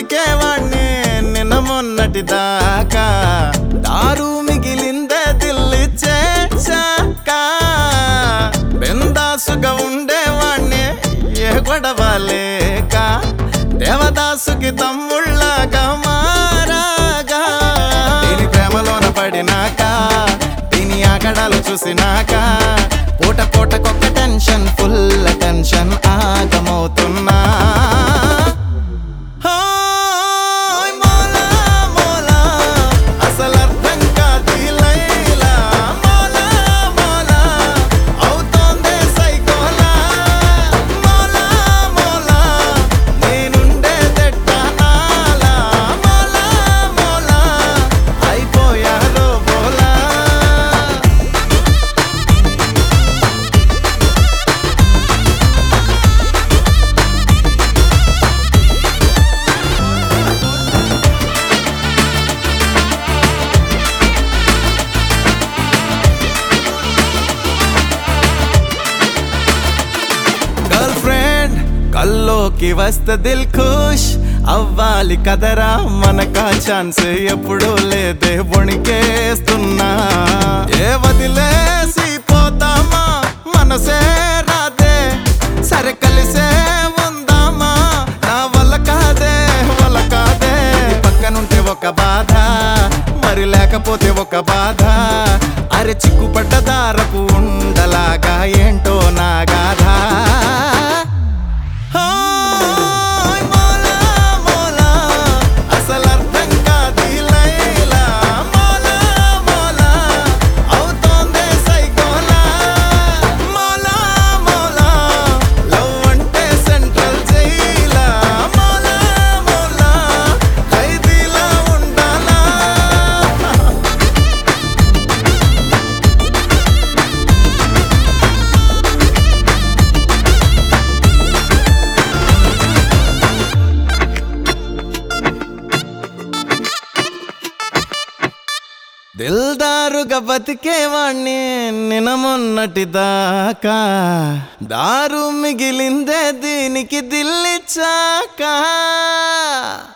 బతికేవాణ్ణి నిన్న మొన్నటి దాకా దారు మిగిలిందే దిల్లి చేశాక బెందాసుగా ఉండేవాణ్ణి ఏ గొడవ లేక దేవదాసుకి తమ్ముళ్ళగా మారాగా దీని ప్రేమలోన పడినాక దీని ఆగడాలు చూసినాక పూట పూటకొక్క టెన్షన్ ఫుల్ టెన్షన్ ఆగమవుతున్నా హాయ్ మోలా మోలా అసలు అర్థం కాదు ఈ లైలా మోలా మోలా అవుతోందే సైకోలా మోలా మోలా నేనుండే నాలా మోలా మోలా అయిపోయాలో బోలా గర్ల్ ఫ్రెండ్ కల్లోకి వస్తే దిల్ ఖుష్ అవ్వాలి కదరా మనకా ఛాన్స్ ఎప్పుడూ లేదే వణికేస్తున్నా ఏ వదిలేసి పోతామా మనసే రాదే సరే కలిసే ఉందామా నా వల్ల కాదే వల్ల కాదే పక్కనుంటే ఒక బాధ మరి లేకపోతే ఒక బాధ అరే చిక్కుపడ్డ దారకు ఉండలాగా ఏంటో నా గాథ హాయ్ మోలా మోలా అసలు అర్థం కాదు ఈ లైలా మోలా మోలా అవుతోందే సైకోలా మోలా మోలా లవ్ అంటే సెంట్రల్ జైలా మోలా మోలా ఖైదీలా ఉండాలా దిల్దారుగా బతికేవాణ్ణి నిన్న మొన్నటి దాకా దారు మిగిలిందే దీనికి దిల్లిచ్చాక